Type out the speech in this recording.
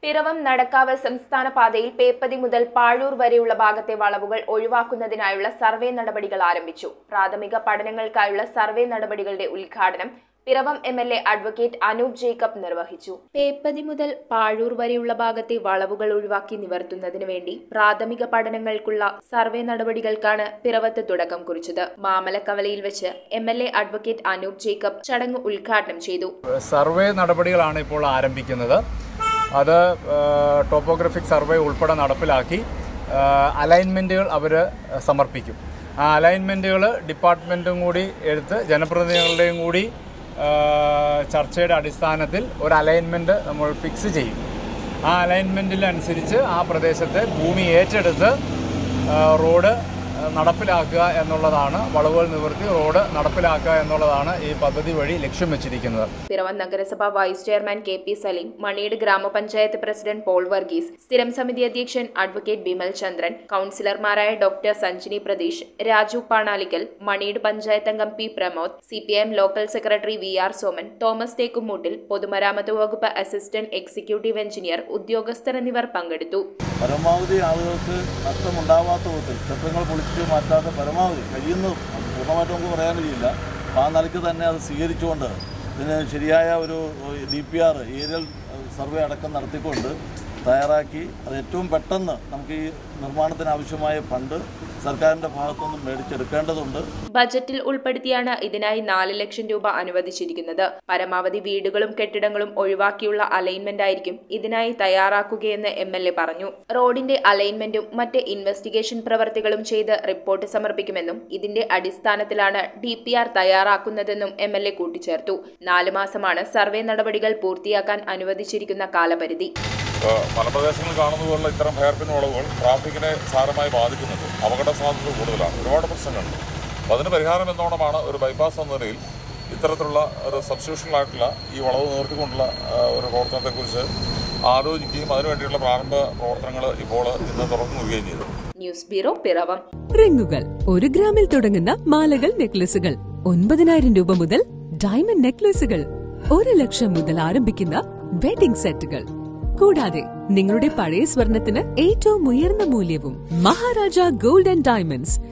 പിറവം നടക്കാവ് സംസ്ഥാന പാതയിൽ പേപ്പതി മുതൽ പാഴൂർ വരെയുള്ള ഭാഗത്തെ വളവുകൾ ഒഴിവാക്കുന്നതിനായുള്ള സർവേ നടപടികൾ ആരംഭിച്ചു പ്രാഥമിക പഠനങ്ങൾക്കായുള്ള സർവേ നടപടികളുടെ ഉദ്ഘാടനം Piravom M L A advocate Anoop Jacob നിർവഹിച്ചു പേപ്പതി മുതൽ പാഴൂർ വരെയുള്ള ഭാഗത്തെ വളവുകൾ ഒഴിവാക്കി നിവർത്തുന്നതിന് വേണ്ടി പ്രാഥമിക പഠനങ്ങൾക്കുള്ള സർവേ നടപടികൾക്കാണ് പിറവത്ത് തുടക്കം കുറിച്ചത് മാമലക്കവലയിൽ വെച്ച് M L A advocate Anoop Jacob ചടങ്ങ് ഉദ്ഘാടനം ചെയ്തു സർവേ നടപടികളാണ് ഇപ്പോൾ ആരംഭിക്കുന്നത് അത് ടോപ്പോഗ്രഫിക് സർവേ ഉൾപ്പെടെ നടപ്പിലാക്കി അലൈൻമെൻറ്റുകൾ അവർ സമർപ്പിക്കും ആ അലൈൻമെൻറ്റുകൾ ഡിപ്പാർട്ട്മെൻറ്റും കൂടി എടുത്ത് ജനപ്രതിനിധികളുടെയും കൂടി ആ, ചർച്ചയുടെ അടിസ്ഥാനത്തിൽ ഒരു അലൈൻമെൻറ്റ് നമ്മൾ ഫിക്സ് ചെയ്യും ആ അലൈൻമെൻറ്റിനനുസരിച്ച് ആ പ്രദേശത്തെ ഭൂമി ഏറ്റെടുത്ത് ആ, റോഡ് നടപ്പിലാക്കുക എന്നുള്ളതാണ് വളവുകൾ നിവർത്തി റോഡ് നടപ്പിലാക്കുക എന്നുള്ളതാണ് ഈ പദ്ധതി വഴി ലക്ഷ്യം വെച്ചിരിക്കുന്നത് പിറവം നഗരസഭ vice chairman K P Saleem മണിയുടെ ഗ്രാമപഞ്ചായത്ത് പ്രസിഡന്റ് പോൾ വർഗീസ് സ്ഥിരം സമിതി അധ്യക്ഷൻ അഡ്വക്കേറ്റ് ബിമൽ ചന്ദ്രൻ കൌൺസിലർമാരായ ഡോക്ടർ സഞ്ജിനി പ്രതീഷ് രാജു പാണാലിക്കൽ മണിയുടെ പഞ്ചായത്ത് അംഗം P Pramod C P M local secretary V R Soman Thomas Thekkumoottil പൊതുമരാമത്ത് വകുപ്പ് അസിസ്റ്റന്റ് എക്സിക്യൂട്ടീവ് എഞ്ചിനീയർ ഉദ്യോഗസ്ഥർ എന്നിവർ പങ്കെടുത്തു പരമാവധി ആളുകൾക്ക് നഷ്ടമുണ്ടാവാത്ത വിധത്തിൽ ചട്ടങ്ങൾ പൊളിച്ച് മാറ്റാതെ പരമാവധി കഴിയുന്നു പൂർണ്ണമായിട്ട് നമുക്ക് പറയാൻ കഴിയില്ല അപ്പോൾ ആ നിലയ്ക്ക് തന്നെ അത് സ്വീകരിച്ചുകൊണ്ട് ഇതിന് ശരിയായ ഒരു D P R aerial survey അടക്കം നടത്തിക്കൊണ്ട് തയ്യാറാക്കി അത് ഏറ്റവും പെട്ടെന്ന് നമുക്ക് ഈ നിർമ്മാണത്തിന് ആവശ്യമായ ഫണ്ട് സർക്കാരിൻ്റെ ഭാഗത്തുനിന്നും മേടിച്ചെടുക്കേണ്ടതുണ്ട് ബജറ്റിൽ ഉൾപ്പെടുത്തിയാണ് ഇതിനായി നാല് ലക്ഷം രൂപ അനുവദിച്ചിരിക്കുന്നത് പരമാവധി വീടുകളും കെട്ടിടങ്ങളും ഒഴിവാക്കിയുള്ള അലൈൻമെന്റ് ആയിരിക്കും ഇതിനായി തയ്യാറാക്കുകയെന്ന് എം എൽ എ പറഞ്ഞു റോഡിന്റെ അലൈൻമെന്റും മറ്റ് ഇൻവെസ്റ്റിഗേഷൻ പ്രവർത്തികളും ചെയ്ത് റിപ്പോർട്ട് സമർപ്പിക്കുമെന്നും ഇതിന്റെ അടിസ്ഥാനത്തിലാണ് ഡി പി ആർ തയ്യാറാക്കുന്നതെന്നും എം എൽ എ കൂട്ടിച്ചേർത്തു നാല് മാസമാണ് സർവേ നടപടികൾ പൂർത്തിയാക്കാൻ അനുവദിച്ചിരിക്കുന്ന കാലപരിധി ഏഹ് മലപ്രദേശങ്ങളിൽ കാണുന്ന പോലുള്ള ഇത്തരം ഹെയർപിൻ വളവുകൾ ട്രാഫിക്കിനെ സാരമായി ബാധിക്കുന്നുണ്ട് അപകട സാധ്യത കൂടുതലാണ് ഒരുപാട് പ്രശ്നങ്ങളുണ്ട് അപ്പോൾ അതിന് പരിഹാരം എന്നോണമാണ് ഒരു ബൈപ്പാസ് എന്ന നിലയിൽ ഇത്തരത്തിലുള്ള ഒരു സബ്സ്റ്റിറ്റ്യൂഷനിലായിട്ടുള്ള ഈ വളവ് നിർത്തിക്കൊണ്ടുള്ള ഏഹ് ഒരു പ്രവർത്തനത്തെക്കുറിച്ച് ആലോചിക്കുകയും അതിനുവേണ്ടിയുള്ള പ്രാരംഭ പ്രവർത്തനങ്ങൾ ഇപ്പോൾ ഇന്ന് തുറന്നു വരികയും ചെയ്തു ന്യൂസ് ബ്യൂറോ പിറവം റിങ്ങുകൾ ഒരു ഗ്രാമിൽ തുടങ്ങുന്ന മാലകൾ നെക്ലസുകൾ ഒൻപതിനായിരം രൂപ മുതൽ ഡയമണ്ട് നെക്ലസുകൾ ഒരു ലക്ഷം മുതൽ ആരംഭിക്കുന്ന വെഡിംഗ് സെറ്റുകൾ കൂടാതെ നിങ്ങളുടെ പഴയ സ്വർണത്തിന് ഏറ്റവും ഉയർന്ന മൂല്യവും മഹാരാജ ഗോൾഡ് ആൻഡ് ഡയമണ്ട്സ്